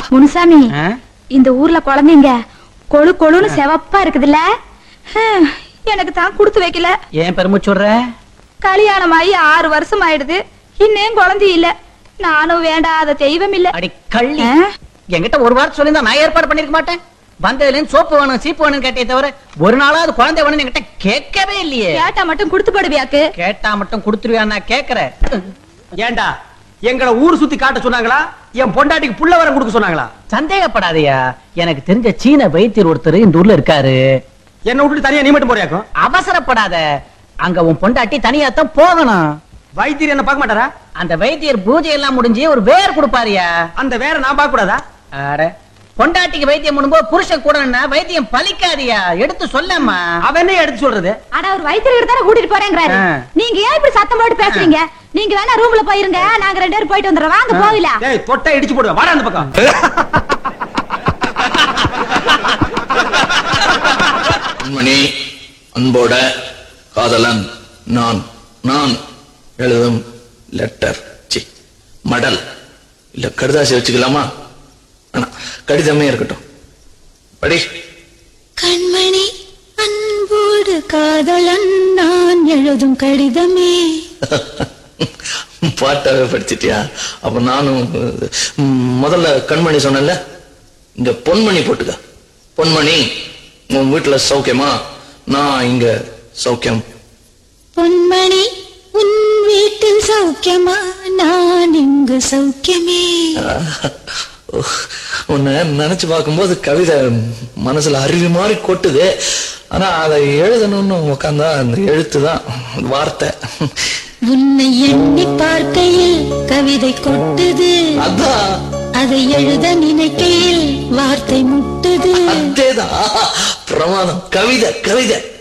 முனுசாமி ஆ? இந்த ஊர்ல குழந்தைங்க கொழு கொழுன்னு செவப்பா இருக்குதுல்ல ஹம், எனக்கு தான் கொடுத்து வைக்கல ஏன் பெருமைச்சு விடுற கல்யாணம் ஆகி ஆறு வருஷம் ஆயிடுது இன்னும் குழந்தை இல்ல நானும் வேண்டாத தெய்வம் இல்ல அடி கள்ளி ஆ? என்கிட்ட ஒரு வாரம் சொல்லியிருந்தா நான் ஏற்பாடு பண்ணிருக்க மாட்டேன் வந்ததுல இருந்து சோப்பு வேணும் சீப்பு வேணும் கேட்டே தவிர ஒரு நாளாவது குழந்தை வேணும்னு என்கிட்ட கேட்கவே இல்லையே கேட்டா மட்டும் கொடுத்து போடுவியாக்கு கேட்டா மட்டும் கொடுத்துருவியா நான் கேக்குறேன் ஏண்டா எங்களை ஊர் சுத்தி காட்ட சொன்னாங்களா என் பொண்டாட்டிக்கு புள்ள வரம் கொடுக்க சொன்னாங்களா சந்தேகப்படாதயா எனக்கு தெரிஞ்ச சீன வைத்தியர் ஒருத்தர் இந்த ஊர்ல இருக்காரு என்ன விட்டுட்டு தனியா நீ மட்டும் போறியாக்கும் அவசரப்படாத அங்க உன் பொண்டாட்டி தனியாத்தான் போகணும் வைத்தியர் என்ன பார்க்க மாட்டாரா அந்த வைத்தியர் பூஜை எல்லாம் முடிஞ்சு ஒரு வேர் கொடுப்பாருயா அந்த வேற நான் பார்க்க கூடாதா அட பொண்டாட்டிக்கு வைத்தியம் பண்ணும்போது புருஷன் கூட வைத்தியம் பலிக்காதியா எடுத்து சொல்லம்மா அவன் என்ன எடுத்து சொல்றது ஆனா ஒரு வயிற்று தானே கூட்டிட்டு போறேங்கிறாரு ஆ. நீங்க ஏன் இப்படி சத்தம் போட்டு பேசுறீங்க நீங்க வேணா ரூம்ல போயிருங்க நாங்க ரெண்டு பேரும் போயிட்டு வந்துடுறோம் வாங்க போகல டேய் தொட்டை இடிச்சு போடுவேன் வாடா அந்த பக்கம் மணி அன்போட காதலன் நான் நான் எழுதும் லெட்டர் சி மடல் இல்ல கடுதாசி வச்சுக்கலாமா வேணாம் கடிதமே இருக்கட்டும் படி கண்மணி அன்போடு காதலன் நான் எழுதும் கடிதமே பாட்டாவே படிச்சிட்டியா அப்ப நானும் ம், முதல்ல கண்மணி சொன்னேன்ல இங்க பொன்மணி போட்டுக்க பொன்மணி உன் வீட்டுல சௌக்கியமா நான் இங்க சௌக்கியம் பொன்மணி உன் வீட்டில் சௌக்கியமா நான் இங்கு சௌக்கியமே உன்னை நினைச்சு பார்க்கும்போது கவிதை மனசுல அருவி மாதிரி கொட்டுது ஆனா அதை எழுதணும்னு உட்காந்தா அந்த எழுத்து தான் வார்த்தை உன்னை எண்ணி பார்க்கையில் கவிதை கொட்டுது அதான் அதை எழுத நினைக்கையில் வார்த்தை முட்டுது அதேதான் பிரமாதம் கவிதை கவிதை